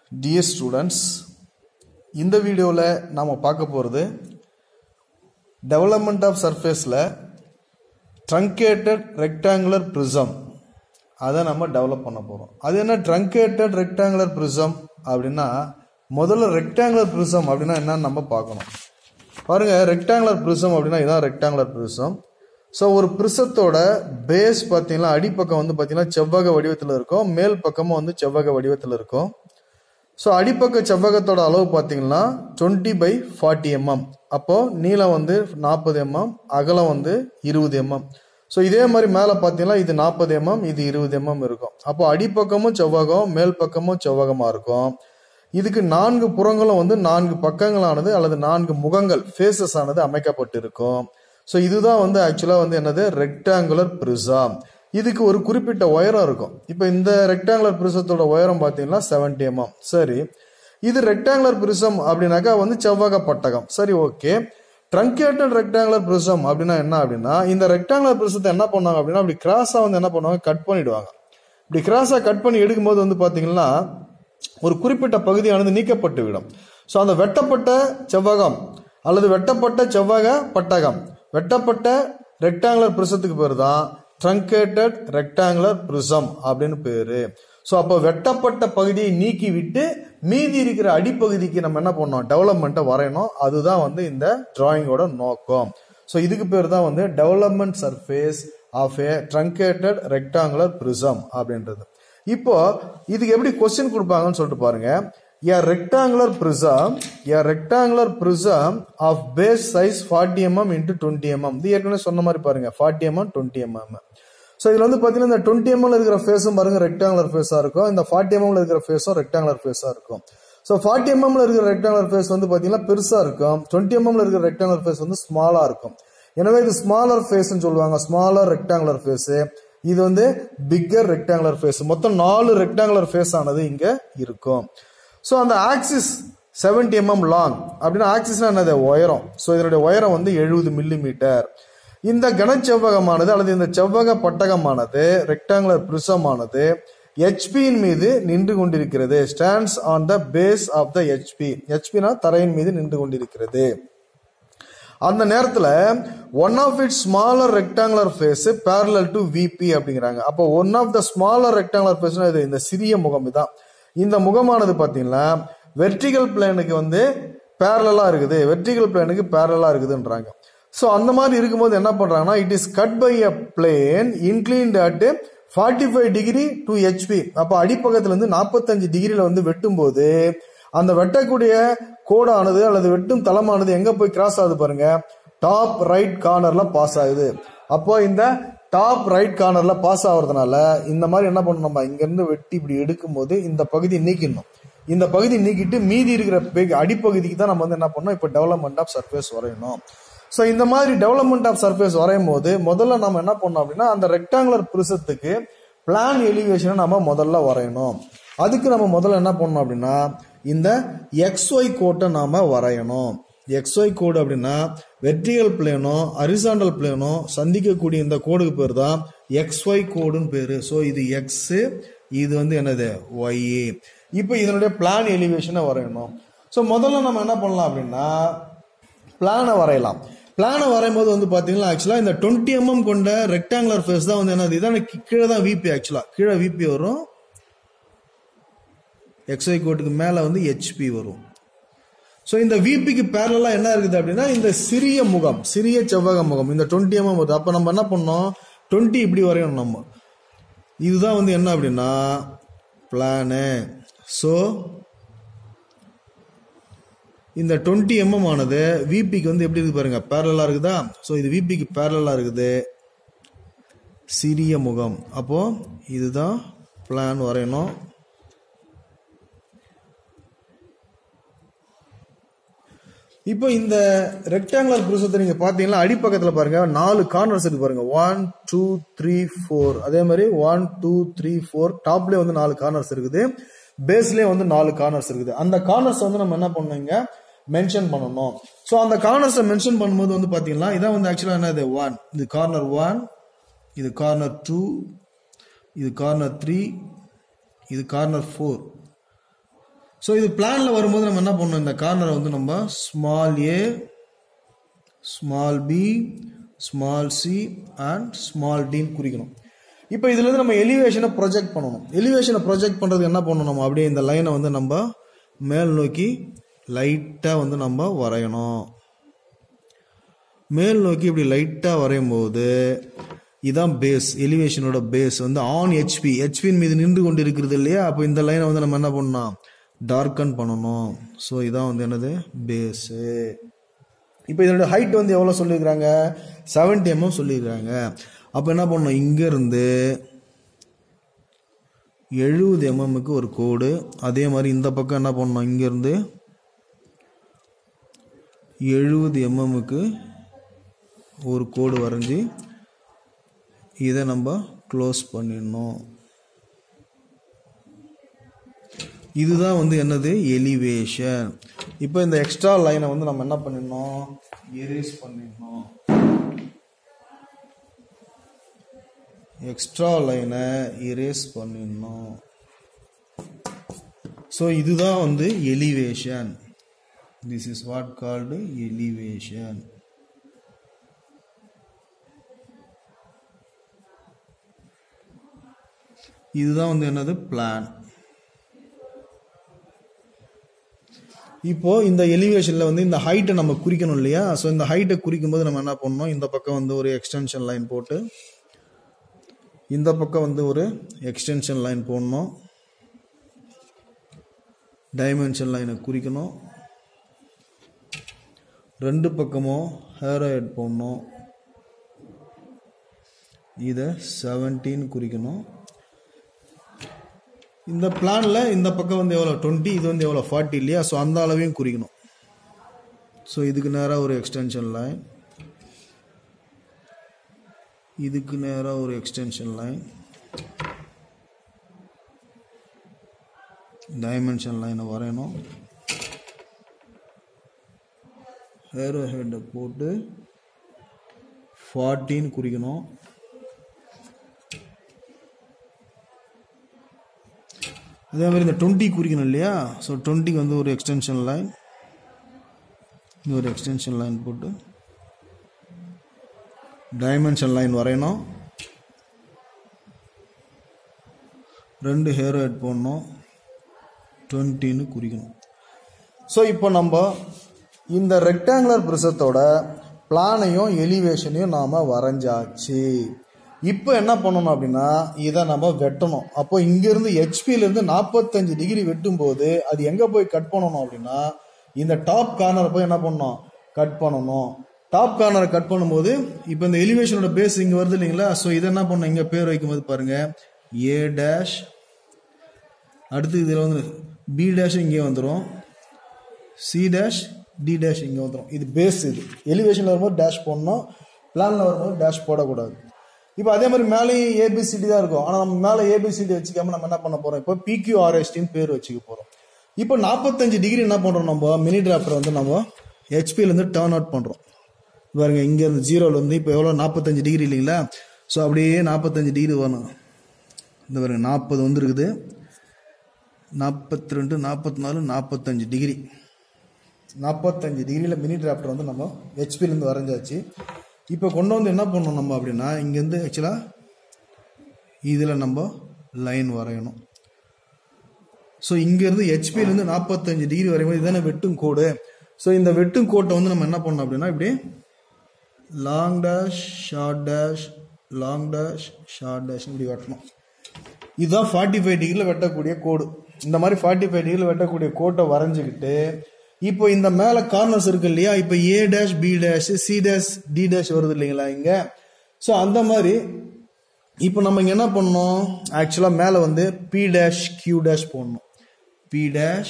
DS students இந்த வீடியோவில் நாம் பார்க்க போகிறது டெவலப்மெண்ட் ஆஃப் சர்ஃபேஸில் ட்ரங்கேட்டட் ரெக்டாங்குலர் ப்ரிசம் அதை நம்ம டெவலப் பண்ண போகிறோம் அது என்ன ட்ரங்கேட்டட் ரெக்டாங்குலர் ப்ரிசம் அப்படின்னா முதல்ல ரெக்டாங்குலர் ப்ரிசம் அப்படின்னா என்னன்னு நம்ம பார்க்கணும் பாருங்க ரெக்டாங்குலர் ப்ரிசம் அப்படின்னா இதான் ரெக்டாங்குலர் ப்ரிசம் ஸோ ஒரு ப்ரிசத்தோட பேஸ் பார்த்தீங்கன்னா அடிப்பக்கம் வந்து பார்த்தீங்கன்னா செவ்வக வடிவத்தில் இருக்கும் மேல் பக்கமும் வந்து செவ்வக வடிவத்தில் இருக்கும் ஸோ அடிப்பக்க செவ்வகத்தோட அளவு பார்த்தீங்கன்னா டுவெண்ட்டி பை ஃபார்ட்டி எம்எம் அப்போ நீளம் வந்து நாற்பது எம்எம் அகலம் வந்து இருபது எம்எம் ஸோ இதே மாதிரி மேலே பார்த்தீங்கன்னா இது நாற்பது எம்எம் இது இருபது எம்எம் இருக்கும் அப்போ அடிப்பக்கமும் செவ்வகம் மேல் பக்கமும் செவ்வகமாக இருக்கும் இதுக்கு நான்கு புறங்களும் வந்து நான்கு பக்கங்களானது அல்லது நான்கு முகங்கள் ஃபேஸஸ் ஆனது அமைக்கப்பட்டிருக்கும் ஸோ இதுதான் வந்து ஆக்சுவலாக வந்து என்னது ரெக்டாங்குலர் பிரிசம் இதுக்கு ஒரு குறிப்பிட்ட உயரம் இருக்கும் இப்போ இந்த ரெக்டாங்குலர் பிரிசத்தோட உயரம் பார்த்தீங்கன்னா செவன்டி எம்எம் சரி இது ரெக்டாங்குலர் பிரிசம் அப்படின்னாக்கா வந்து செவ்வக பட்டகம் சரி ஓகே ட்ரங்கேட்டட் ரெக்டாங்குலர் பிரிசம் அப்படின்னா என்ன அப்படின்னா இந்த ரெக்டாங்குலர் பிரிசத்தை என்ன பண்ணாங்க அப்படின்னா அப்படி கிராஸாக வந்து என்ன பண்ணுவாங்க கட் பண்ணிடுவாங்க இப்படி கிராஸாக கட் பண்ணி எடுக்கும்போது வந்து பார்த்தீங்கன்னா ஒரு குறிப்பிட்ட பகுதியானது நீக்கப்பட்டு விடும் ஸோ அந்த வெட்டப்பட்ட செவ்வகம் அல்லது வெட்டப்பட்ட செவ்வக பட்டகம் வெட்டப்பட்ட ரெக்டாங்குலர் பிரிசத்துக்கு பேர் தான் ட்ரங்கேட்டட் ரெக்டாங்குலர் பிரிசம் அப்படின்னு பேரு ஸோ அப்போ வெட்டப்பட்ட பகுதியை நீக்கி விட்டு மீதி இருக்கிற அடிப்பகுதிக்கு நம்ம என்ன பண்ணோம் டெவலப்மெண்ட்டை வரையணும் அதுதான் வந்து இந்த டிராயிங்கோட நோக்கம் ஸோ இதுக்கு பேர் தான் வந்து development surface of a truncated rectangular prism அப்படின்றது இப்போ இதுக்கு எப்படி கொஸ்டின் கொடுப்பாங்கன்னு சொல்லிட்டு பாருங்க a rectangular prism a rectangular prism of base size 40 mm into 20 mm இது ஏற்கனவே சொன்ன மாதிரி பாருங்க 40 mm 20 mm ஸோ இதில் வந்து பார்த்தீங்கன்னா இந்த டுவெண்ட்டி எம்எல் இருக்கிற ஃபேஸும் பாருங்க ரெக்டாங்குலர் ஃபேஸாக இருக்கும் இந்த ஃபார்ட்டி எம்எம்ல இருக்கிற ஃபேஸும் ரெக்டாங்குலர் ஃபேஸாக இருக்கும் ஸோ ஃபார்ட்டி எம்எம்ல இருக்கிற ரெக்டாங்குலர் ஃபேஸ் வந்து பார்த்தீங்கன்னா பெருசாக இருக்கும் டுவெண்ட்டி எம்எம்ல இருக்கிற ரெக்டாங்குலர் ஃபேஸ் வந்து ஸ்மாலாக இருக்கும் எனவே இது ஸ்மாலர் ஃபேஸ்ன்னு சொல்லுவாங்க ஸ்மாலர் ரெக்டாங்குலர் ஃபேஸு இது வந்து பிக்கர் ரெக்டாங்குலர் ஃபேஸ் மொத்தம் நாலு ரெக்டாங்குலர் ஃபேஸ் ஆனது இங்கே இருக்கும் ஸோ அந்த ஆக்சிஸ் செவன்டி எம்எம் லாங் அப்படின்னா ஆக்சிஸ்னா என்னது உயரம் ஸோ இதனுடைய உயரம் வந்து எழுபது மில்லி மீட்டர் இந்த கனச்செவ்வகமானது அல்லது இந்த செவ்வக பட்டகமானது ரெக்டாங்குலர் பிரிசமானது ஹெச்பியின் மீது நின்று கொண்டிருக்கிறது stands on the base of the HP ஹெச்பினா தரையின் மீது நின்று கொண்டிருக்கிறது அந்த நேரத்தில் one of it smaller rectangular face parallel to VP அப்படிங்கிறாங்க அப்போ one of the smaller rectangular ஃபேஸ்னா இது இந்த சிறிய முகம் தான் இந்த முகமானது பார்த்தீங்கன்னா வெர்டிகல் பிளேனுக்கு வந்து பேரலாக இருக்குது வெர்டிகல் பிளேனுக்கு பேரலாக இருக்குதுன்றாங்க ஸோ அந்த மாதிரி இருக்கும்போது என்ன பண்ணுறாங்கன்னா it is cut by a plane inclined at forty five degree to HP அப்போ அடிப்பக்கத்துலேருந்து நாற்பத்தஞ்சு டிகிரியில் வந்து வெட்டும்போது அந்த வெட்டக்கூடிய கோடானது அல்லது வெட்டும் தளமானது எங்கே போய் கிராஸ் ஆகுது பாருங்க டாப் ரைட் கார்னர்ல பாஸ் ஆகுது அப்போ இந்த டாப் ரைட் கார்னர்ல பாஸ் ஆகுறதுனால இந்த மாதிரி என்ன பண்ணணும் நம்ம இங்கிருந்து வெட்டி இப்படி எடுக்கும்போது இந்த பகுதி நீக்கிடணும் இந்த பகுதி நீக்கிட்டு மீதி இருக்கிற அடிப்பகுதிக்கு தான் நம்ம வந்து என்ன பண்ணோம் இப்போ டெவலப்மெண்ட் ஆஃப் சர்ஃபேஸ் வரையணும் ஸோ இந்த மாதிரி டெவலப்மெண்ட் ஆஃப் சர்ஃபேஸ் வரையும் போது முதல்ல நம்ம என்ன பண்ணோம் அப்படின்னா அந்த ரெக்டாங்குலர் பிரிசத்துக்கு பிளான் எலிவேஷனை நம்ம முதல்ல வரையணும் அதுக்கு நம்ம முதல்ல என்ன பண்ணணும் அப்படின்னா இந்த எக்ஸ்ஒய் கோட்டை நாம வரையணும் எக்ஸ்ஒய் கோடு அப்படின்னா வெர்டிகல் பிளேனோ அரிசாண்டல் பிளேனோ சந்திக்கக்கூடிய இந்த கோடுக்கு பேர் தான் எக்ஸ்ஒய் கோடுன்னு பேரு ஸோ இது எக்ஸ் இது வந்து என்னது ஒய் இப்போ இதனுடைய பிளான் எலிவேஷனை வரையணும் ஸோ முதல்ல நம்ம என்ன பண்ணலாம் அப்படின்னா பிளானை வரையலாம் பிளானை வரையும் போது வந்து பார்த்தீங்கன்னா ஆக்சுவலாக இந்த டுவெண்ட்டி எம்எம் கொண்ட ரெக்டாங்குலர் ஃபேஸ் தான் வந்து என்னது இதான் கீழே தான் விபி ஆக்சுவலாக கீழே விபி வரும் எக்ஸ்ஒய் கோட்டுக்கு மேலே வந்து ஹெச்பி வரும் ஸோ இந்த விபிக்கு பேரலாக என்ன இருக்குது அப்படின்னா இந்த சிறிய முகம் சிறிய செவ்வக முகம் இந்த டுவெண்ட்டி எம்எம் வருது அப்போ நம்ம என்ன பண்ணோம் டுவெண்ட்டி இப்படி வரையணும் நம்ம இதுதான் வந்து என்ன அப்படின்னா பிளானு ஸோ இந்த டுவெண்ட்டி எம்எம் ஆனது விபிக்கு வந்து எப்படி இருக்கு பாருங்க பேரலாக இருக்குதா ஸோ இது விபிக்கு பேரலாக இருக்குது சிறிய முகம் அப்போ இதுதான் பிளான் வரையணும் இப்போ இந்த ரெக்டாங்குலர் புருஷத்தை நீங்க பாத்தீங்கன்னா அடிப்பக்கத்துல பாருங்க நாலு கார்னர்ஸ் இருக்கு பாருங்க ஒன் டூ த்ரீ ஃபோர் அதே மாதிரி ஒன் டூ த்ரீ ஃபோர் டாப்லயே வந்து நாலு கார்னர்ஸ் இருக்குது பேஸ்லயே வந்து நாலு கார்னர்ஸ் இருக்குது அந்த கார்னர்ஸ் வந்து நம்ம என்ன பண்ணுங்க மென்ஷன் பண்ணணும் ஸோ அந்த கார்னர்ஸை மென்ஷன் பண்ணும்போது வந்து பாத்தீங்கன்னா இதான் வந்து ஆக்சுவலா என்னது ஒன் இது கார்னர் ஒன் இது கார்னர் டூ இது கார்னர் த்ரீ இது கார்னர் ஃபோர் ஸோ இது பிளானில் வரும்போது நம்ம என்ன பண்ணணும் இந்த கார்னரை வந்து நம்ம small a small b small c and small டின்னு குறிக்கணும் இப்போ இதுலேருந்து நம்ம எலிவேஷனை ப்ரொஜெக்ட் பண்ணணும் எலிவேஷனை ப்ரொஜெக்ட் பண்ணுறதுக்கு என்ன பண்ணணும் நம்ம அப்படியே இந்த லைனை வந்து நம்ம மேல் நோக்கி லைட்டாக வந்து நம்ம வரையணும் மேல் நோக்கி இப்படி லைட்டாக வரையும் போது இதான் பேஸ் எலிவேஷனோட பேஸ் வந்து ஆன் ஹெச்பி ஹெச்பியின் மீது நின்று கொண்டு இருக்கிறது இல்லையா அப்போ இந்த லைனை வந்து நம்ம என்ன பண்ணணும் டார்க்கன் பண்ணணும் ஸோ இதான் வந்து என்னது பேஸு இப்போ இதோட ஹைட் வந்து எவ்வளோ சொல்லியிருக்கிறாங்க செவன்டி எம்எம் சொல்லியிருக்கிறாங்க அப்போ என்ன பண்ணணும் இங்கேருந்து எழுபது எம்எம்க்கு ஒரு கோடு அதே மாதிரி இந்த பக்கம் என்ன பண்ணணும் இங்கேருந்து எழுபது எம்எம்க்கு ஒரு கோடு வரைஞ்சி இதை நம்ம க்ளோஸ் பண்ணிடணும் இதுதான் வந்து என்னது எலிவேஷன் இப்போ இந்த எக்ஸ்ட்ரா லைனை வந்து நம்ம என்ன பண்ணிடணும் எரேஸ் பண்ணிடணும் எக்ஸ்ட்ரா லைனை எரேஸ் பண்ணிடணும் ஸோ இதுதான் வந்து elevation this is what called elevation இதுதான் வந்து என்னது பிளான் இப்போ இந்த எலிவேஷன்ல வந்து இந்த ஹைட்டை நம்ம குறிக்கணும் இல்லையா ஸோ இந்த ஹைட்டை குறிக்கும் போது நம்ம என்ன பண்ணணும் இந்த பக்கம் வந்து ஒரு எக்ஸ்டென்ஷன் லைன் போட்டு இந்த பக்கம் வந்து ஒரு எக்ஸ்டென்ஷன் லைன் போடணும் டைமென்ஷன் லைனை குறிக்கணும் ரெண்டு பக்கமும் ஹேர் ஹெட் போடணும் இதை செவன்டீன் குறிக்கணும் இந்த பிளானில் இந்த பக்கம் வந்து எவ்வளோ டுவெண்ட்டி இது வந்து எவ்வளோ ஃபார்ட்டி இல்லையா ஸோ அந்த அளவையும் குறிக்கணும் ஸோ இதுக்கு நேராக ஒரு எக்ஸ்டென்ஷன் லைன் இதுக்கு நேராக ஒரு எக்ஸ்டென்ஷன் லைன் டைமென்ஷன் லைனை வரையணும் ஹேரோ ஹெட்டை போட்டு ஃபார்ட்டின்னு குறிக்கணும் அதே மாதிரி இந்த டுவெண்ட்டி குறிக்கணும் இல்லையா ஸோ டுவெண்ட்டிக்கு வந்து ஒரு எக்ஸ்டென்ஷன் லைன் இது ஒரு எக்ஸ்டென்ஷன் லைன் போட்டு டைமென்ஷன் லைன் வரையணும் ரெண்டு ஹேரோ ஹெட் போடணும் டுவெண்ட்டின்னு குறிக்கணும் ஸோ இப்போ நம்ம இந்த ரெக்டாங்குலர் ப்ரிசத்தோட பிளானையும் எலிவேஷனையும் நாம் வரைஞ்சாச்சு இப்போ என்ன பண்ணணும் அப்படின்னா இதை நம்ம வெட்டணும் அப்போ இங்கேருந்து ஹெச்பியிலேருந்து நாற்பத்தஞ்சு டிகிரி வெட்டும் போது அது எங்கே போய் கட் பண்ணணும் அப்படின்னா இந்த டாப் கார்னரை போய் என்ன பண்ணணும் கட் பண்ணணும் டாப் கார்னரை கட் பண்ணும்போது இப்போ இந்த எலிவேஷனோட பேஸ் இங்கே வருது இல்லைங்களா ஸோ இதை என்ன பண்ணணும் இங்கே பேர் வைக்கும்போது பாருங்க ஏ டேஷ் அடுத்து இதில் வந்து பி டேஷ் இங்கே வந்துடும் சி டேஷ் டி டேஷ் இங்கே வந்துடும் இது பேஸ் இது எலிவேஷனில் வரும்போது டேஷ் போடணும் பிளானில் வரும்போது டேஷ் போடக்கூடாது இப்போ அதே மாதிரி மேலேயும் ஏபிசிடி தான் இருக்கும் ஆனால் நம்ம மேலே ஏபிசிடி வச்சுக்காம நம்ம என்ன பண்ண போகிறோம் இப்போ பிக்யூஆர்எஸ்டின்னு பேர் வச்சுக்க போகிறோம் இப்போ நாற்பத்தஞ்சு டிகிரி என்ன பண்ணுறோம் நம்ம மினி டிராஃப்டர் வந்து நம்ம ஹெச்பியிலேருந்து டேர்ன் அவுட் பண்ணுறோம் பாருங்க இங்கேருந்து ஜீரோலேருந்து இப்போ எவ்வளோ நாற்பத்தஞ்சு டிகிரி இல்லைங்களா ஸோ அப்படியே நாற்பத்தஞ்சு டிகிரி வரணும் இந்த பாருங்க நாற்பது வந்துருக்குது நாற்பத்தி ரெண்டு நாற்பத்தி நாலு நாற்பத்தஞ்சு டிகிரி நாற்பத்தஞ்சு டிகிரியில் மினி டிராஃப்டர் வந்து நம்ம ஹெச்பிலேருந்து வரைஞ்சாச்சு இப்போ கொண்டு வந்து என்ன பண்ணணும் நம்ம அப்படின்னா இங்கேருந்து ஆக்சுவலாக இதில் நம்ம லைன் வரையணும் ஸோ இங்கேருந்து ஹெச்பிலேருந்து நாற்பத்தஞ்சு டிகிரி வரையும் இதுதானே வெட்டும் கோடு ஸோ இந்த வெட்டும் கோட்டை வந்து நம்ம என்ன பண்ணணும் அப்படின்னா இப்படி long dash short dash long dash short dash இப்படி வெட்டணும் இதுதான் ஃபார்ட்டி ஃபைவ் டிகிரியில் வெட்டக்கூடிய கோடு இந்த மாதிரி ஃபார்ட்டி ஃபைவ் டிகிரியில் வெட்டக்கூடிய கோட்டை வரைஞ்சிக்கிட்டு இப்போ இந்த மேலே கார்னர்ஸ் இருக்கு இல்லையா இப்போ A dash B dash C dash D dash வருது இல்லைங்களா இங்கே ஸோ அந்த மாதிரி இப்போ நம்ம இங்கே என்ன பண்ணணும் ஆக்சுவலாக மேலே வந்து பி டேஷ் கியூ டேஷ் போடணும் P dash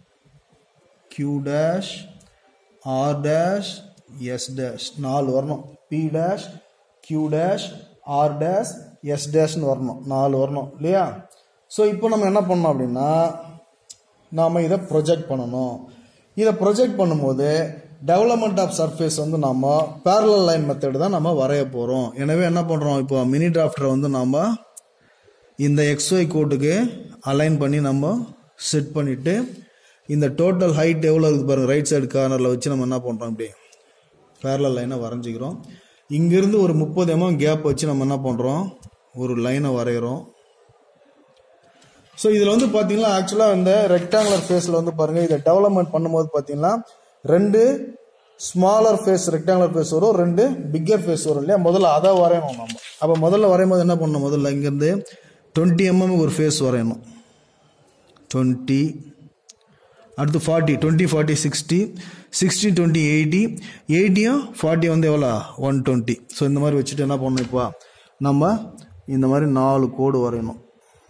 Q dash R dash S dash நாலு வரணும் P dash Q dash R dash S டேஷ்னு வரணும் நாலு வரணும் இல்லையா ஸோ இப்போ நம்ம என்ன பண்ணோம் அப்படின்னா நாம் இதை ப்ரொஜெக்ட் பண்ணணும் இதை ப்ரொஜெக்ட் பண்ணும்போது டெவலப்மெண்ட் ஆஃப் சர்ஃபேஸ் வந்து நம்ம பேரலல் லைன் மெத்தட் தான் நம்ம வரைய போகிறோம் எனவே என்ன பண்ணுறோம் இப்போ மினி டிராஃப்டரை வந்து நாம் இந்த எக்ஸ்ஒய் கோட்டுக்கு அலைன் பண்ணி நம்ம செட் பண்ணிவிட்டு இந்த டோட்டல் ஹைட் எவ்வளோ இருக்குது பாருங்கள் ரைட் சைடு கார்னரில் வச்சு நம்ம என்ன பண்ணுறோம் இப்படி பேரலல் லைனை வரைஞ்சிக்கிறோம் இங்கேருந்து ஒரு முப்பது எம்எம் கேப் வச்சு நம்ம என்ன பண்ணுறோம் ஒரு லைனை வரைகிறோம் ஸோ இதில் வந்து பார்த்தீங்கன்னா ஆக்சுவலாக இந்த ரெக்டாங்குலர் ஃபேஸில் வந்து பாருங்கள் இதை டெவலப்மெண்ட் பண்ணும்போது பார்த்தீங்கன்னா ரெண்டு ஸ்மாலர் ஃபேஸ் ரெக்டாங்குலர் ஃபேஸ் வரும் ரெண்டு பிக்கர் ஃபேஸ் வரும் இல்லையா முதல்ல அதை வரையணும் நம்ம அப்போ முதல்ல வரையும் போது என்ன பண்ணணும் முதல்ல இங்கேருந்து டுவெண்ட்டி எம்எம் ஒரு ஃபேஸ் வரையணும் டுவெண்ட்டி அடுத்து forty twenty forty sixty sixty twenty eighty எயிட்டியும் ஃபார்ட்டி வந்து எவ்வளோ ஒன் டுவெண்ட்டி ஸோ இந்த மாதிரி வச்சுட்டு என்ன பண்ணணும் இப்போ நம்ம இந்த மாதிரி நாலு கோடு வரையணும்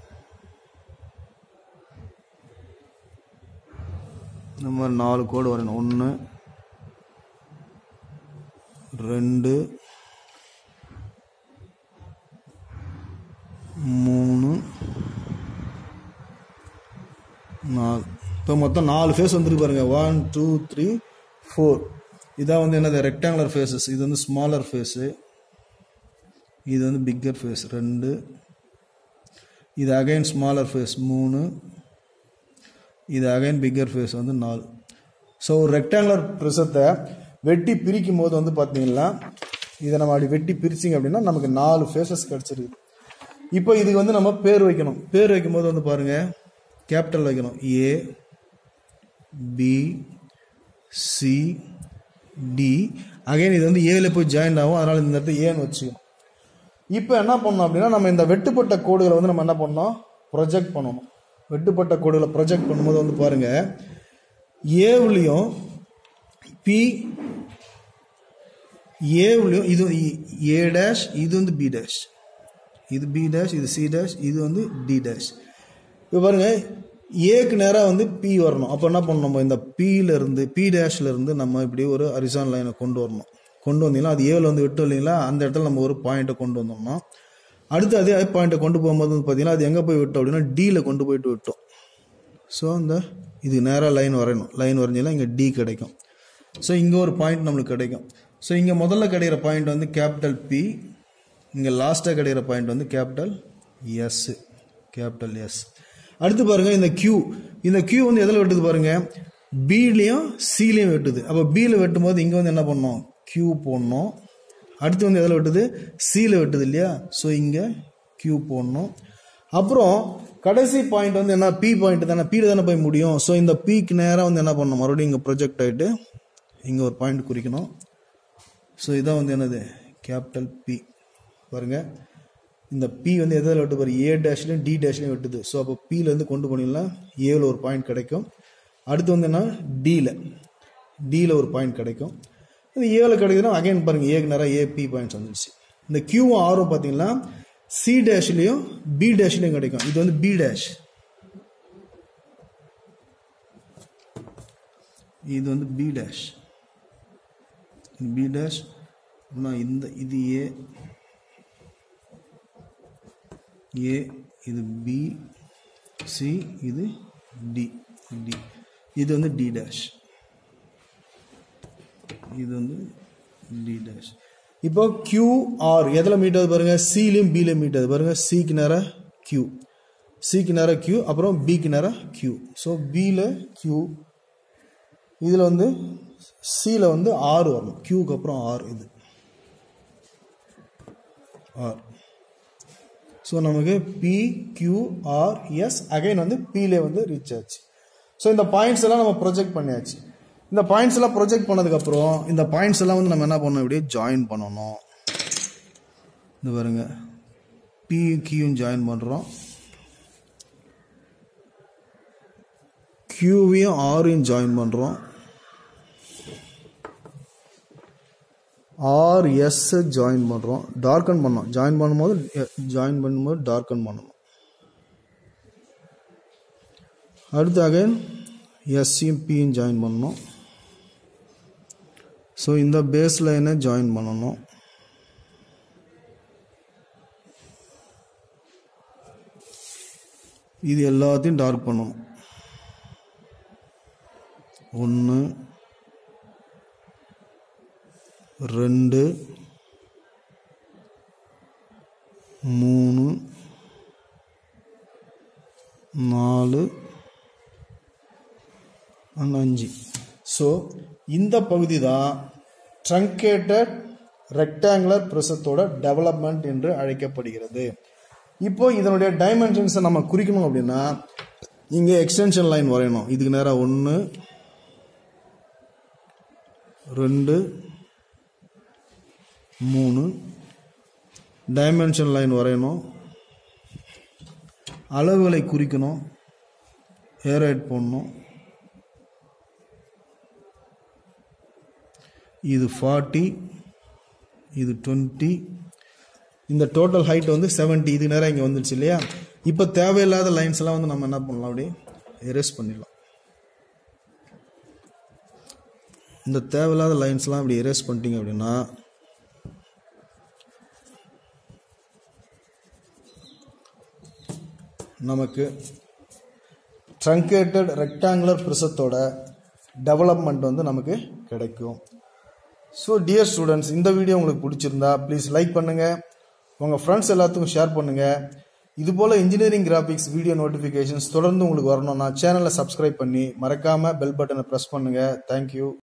இந்த மாதிரி நாலு கோடு வரையணும் ஒன்று ரெண்டு மூணு நாலு இப்போ மொத்தம் நாலு ஃபேஸ் வந்துருக்கு பாருங்க ஒன் டூ த்ரீ ஃபோர் இதான் வந்து என்னது ரெக்டாங்குலர் ஃபேஸஸ் இது வந்து ஸ்மாலர் ஃபேஸு இது வந்து பிக்கர் ஃபேஸ் ரெண்டு இது அகைன் ஸ்மாலர் ஃபேஸ் மூணு இது அகைன் பிக்கர் ஃபேஸ் வந்து நாலு ஸோ ஒரு ரெக்டாங்குலர் ப்ரிசத்தை வெட்டி பிரிக்கும் போது வந்து பார்த்தீங்கன்னா இதை நம்ம அப்படி வெட்டி பிரிச்சிங்க அப்படின்னா நமக்கு நாலு ஃபேஸஸ் கிடச்சிருக்கு இப்போ இதுக்கு வந்து நம்ம பேர் வைக்கணும் பேர் வைக்கும் போது வந்து பாருங்க கேபிட்டல் வைக்கணும் A B C D again இது வந்து ஏல போய் ஜாயின் ஆகும் அதனால இந்த இடத்துல ஏன்னு வச்சுக்கணும் இப்போ என்ன பண்ணணும் அப்படின்னா நம்ம இந்த வெட்டுப்பட்ட கோடுகளை வந்து நம்ம என்ன பண்ணோம் ப்ரொஜெக்ட் பண்ணணும் வெட்டுப்பட்ட கோடுகளை ப்ரொஜெக்ட் பண்ணும்போது வந்து பாருங்க ஏவுலையும் பி ஏவுலையும் இது ஏ டேஷ் இது வந்து பி டேஷ் இது பி டேஷ் இது சி டேஷ் இது வந்து டி டேஷ் இப்போ பாருங்க ஏக்கு நேராக வந்து பி வரணும் அப்போ என்ன பண்ணணும் நம்ம இந்த P-ல இருந்து பி டேஷ்ல இருந்து நம்ம இப்படி ஒரு அரிசான் லைனை கொண்டு வரணும் கொண்டு வந்தீங்கன்னா அது ஏவில் வந்து விட்டோம் இல்லைங்களா அந்த இடத்துல நம்ம ஒரு பாயிண்ட்டை கொண்டு வந்தோம்னா அடுத்து அதே பாயிண்ட்டை கொண்டு போகும்போது வந்து பார்த்தீங்கன்னா அது எங்கே போய் விட்டோம் அப்படின்னா டியில் கொண்டு போயிட்டு விட்டோம் ஸோ அந்த இது நேராக லைன் வரையணும் லைன் வரைஞ்சிங்கன்னா இங்கே டி கிடைக்கும் ஸோ இங்கே ஒரு பாயிண்ட் நம்மளுக்கு கிடைக்கும் ஸோ இங்கே முதல்ல கிடைக்கிற பாயிண்ட் வந்து கேபிட்டல் பி இங்கே லாஸ்ட்டாக கிடைக்கிற பாயிண்ட் வந்து கேபிட்டல் எஸ் கேபிட்டல் எஸ் அடுத்து பாருங்க இந்த Q இந்த Q வந்து எதில் வெட்டுது பாருங்க பிலையும் சிலையும் வெட்டுது அப்போ பியில் வெட்டும் போது இங்கே வந்து என்ன பண்ணோம் Q போடணும் அடுத்து வந்து எதில் வெட்டுது சியில் வெட்டுது இல்லையா ஸோ இங்கே Q போடணும் அப்புறம் கடைசி பாயிண்ட் வந்து என்ன பி பாயிண்ட் தானே பியில் தானே போய் முடியும் ஸோ இந்த பிக்கு நேராக வந்து என்ன பண்ணணும் மறுபடியும் இங்கே ப்ரொஜெக்ட் ஆகிட்டு இங்கே ஒரு பாயிண்ட் குறிக்கணும் ஸோ இதான் வந்து என்னது கேபிட்டல் பி பாருங்க இந்த பி வந்து எதில் வெட்டு பாரு ஏ டேஷ்லையும் டி டேஷ்லையும் வெட்டுது ஸோ அப்போ பியிலேருந்து கொண்டு போனீங்கன்னா ஏவில் ஒரு பாயிண்ட் கிடைக்கும் அடுத்து வந்து என்ன டியில் டியில் ஒரு பாயிண்ட் கிடைக்கும் இது ஏவில் கிடைக்குதுன்னா அகைன் பாருங்க ஏக்கு நேரம் ஏ பி பாயிண்ட்ஸ் வந்துடுச்சு இந்த கியூவும் ஆரும் பார்த்தீங்கன்னா சி டேஷ்லையும் பி டேஷ்லையும் கிடைக்கும் இது வந்து பி டேஷ் இது வந்து பி டேஷ் பி டேஷ் அப்படின்னா இந்த இது ஏ ஏ இது பி சி இது டி டி இது வந்து டி டேஷ் இது வந்து டி டேஷ் இப்போ கியூஆர் எதில் மீட் ஆகுது பாருங்க சிலையும் பிலையும் மீட் ஆகுது பாருங்க சிக்கு நேரம் கியூ சிக்கு நேரம் கியூ அப்புறம் பிக்கு நேரம் கியூ ஸோ பியில் கியூ இதில் வந்து சியில் வந்து ஆறு வரணும் கியூக்கு அப்புறம் ஆர் இது ஆர் ஸோ நமக்கு P Q R S again வந்து பிலே வந்து ரீச் ஆச்சு ஸோ இந்த பாயிண்ட்ஸ் எல்லாம் நம்ம ப்ரொஜெக்ட் பண்ணியாச்சு இந்த பாயிண்ட்ஸ் எல்லாம் ப்ரொஜெக்ட் பண்ணதுக்கப்புறம் இந்த பாயிண்ட்ஸ் எல்லாம் வந்து நம்ம என்ன பண்ணணும் இப்படியே ஜாயின் பண்ணணும் இந்த பாருங்க பி கியூயும் ஜாயின் பண்ணுறோம் கியூவையும் ஆரையும் ஜாயின் பண்ணுறோம் ஆர் எஸ் ஜாயின் பண்ணுறோம் டார்க்கன் பண்ணோம் ஜாயின் பண்ணும்போது ஜாயின் பண்ணும்போது டார்க்கன் பண்ணணும் அடுத்து அகைன் எஸ்சியும் பியும் ஜாயின் பண்ணணும் ஸோ இந்த பேஸ் லைனை ஜாயின் பண்ணணும் இது எல்லாத்தையும் டார்க் பண்ணணும் ஒன்று ரெண்டு மூணு நாலு ஒன்று அஞ்சு ஸோ இந்த பகுதி தான் ட்ரங்கேட்டட் ரெக்டாங்குலர் ப்ரிசத்தோட டெவலப்மெண்ட் என்று அழைக்கப்படுகிறது இப்போ இதனுடைய டைமென்ஷன்ஸை நம்ம குறிக்கணும் அப்படின்னா இங்கே எக்ஸ்டென்ஷன் லைன் வரையணும் இதுக்கு நேராக ஒன்று ரெண்டு மூணு டைமென்ஷன் லைன் வரையணும் அளவுகளை குறிக்கணும் ஏரைட் போடணும் இது ஃபார்ட்டி இது டுவெண்ட்டி இந்த டோட்டல் ஹைட் வந்து செவன்ட்டி இது நேரம் இங்கே வந்துடுச்சு இல்லையா இப்போ தேவையில்லாத லைன்ஸ் எல்லாம் வந்து நம்ம என்ன பண்ணலாம் அப்படியே எரேஸ் பண்ணிடலாம் இந்த தேவையில்லாத லைன்ஸ்லாம் இப்படி எரேஸ் பண்ணிட்டீங்க அப்படின்னா நமக்கு ட்ரங்கேட்டட் ரெக்டாங்குலர் ப்ரிசத்தோட டெவலப்மெண்ட் வந்து நமக்கு கிடைக்கும் ஸோ டியர் ஸ்டூடெண்ட்ஸ் இந்த வீடியோ உங்களுக்கு பிடிச்சிருந்தா ப்ளீஸ் லைக் பண்ணுங்கள் உங்கள் ஃப்ரெண்ட்ஸ் எல்லாத்துக்கும் ஷேர் பண்ணுங்கள் இதுபோல் இன்ஜினியரிங் கிராஃபிக்ஸ் வீடியோ நோட்டிஃபிகேஷன்ஸ் தொடர்ந்து உங்களுக்கு வரணும்னா சேனலை சப்ஸ்கிரைப் பண்ணி மறக்காமல் பெல் பட்டனை ப்ரெஸ் பண்ணுங்கள் தேங்க்யூ